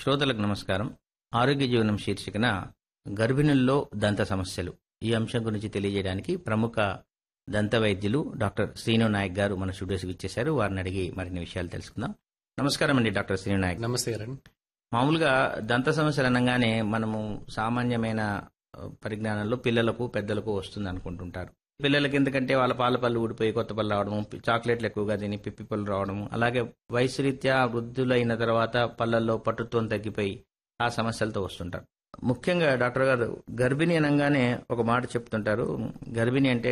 శ్రోతలకు నమస్కారం ఆరోగ్య జీవనం శీర్షికన గర్భిణుల్లో దంత సమస్యలు ఈ అంశం గురించి తెలియజేయడానికి ప్రముఖ దంత వైద్యులు డాక్టర్ శ్రీను నాయక్ గారు మన స్టూడియోస్కి ఇచ్చేశారు వారిని అడిగి మరిన్ని విషయాలు తెలుసుకుందాం నమస్కారం అండి డాక్టర్ శ్రీను నాయక్ నమస్తే కిరణ్ మామూలుగా దంత సమస్యలు అనగానే మనము సామాన్యమైన ఆ, పరిజ్ఞానంలో పిల్లలకు పెద్దలకు వస్తుంది అనుకుంటుంటారు పిల్లలకి ఎందుకంటే వాళ్ళ పాల పళ్ళు ఊడిపోయి కొత్త పళ్ళు రావడము పి- చాక్లెట్లు ఎక్కువగా తిని పిప్పి పళ్ళు రావడము అలాగే వయసు రీత్యా వృద్ధులైన తర్వాత పళ్ళల్లో పట్టుత్వం తగ్గిపోయి ఆ సమస్యలతో వస్తుంటారు ముఖ్యంగా డాక్టర్ గారు గర్భిణి అనగానే ఒక మాట చెప్తుంటారు గర్భిణి అంటే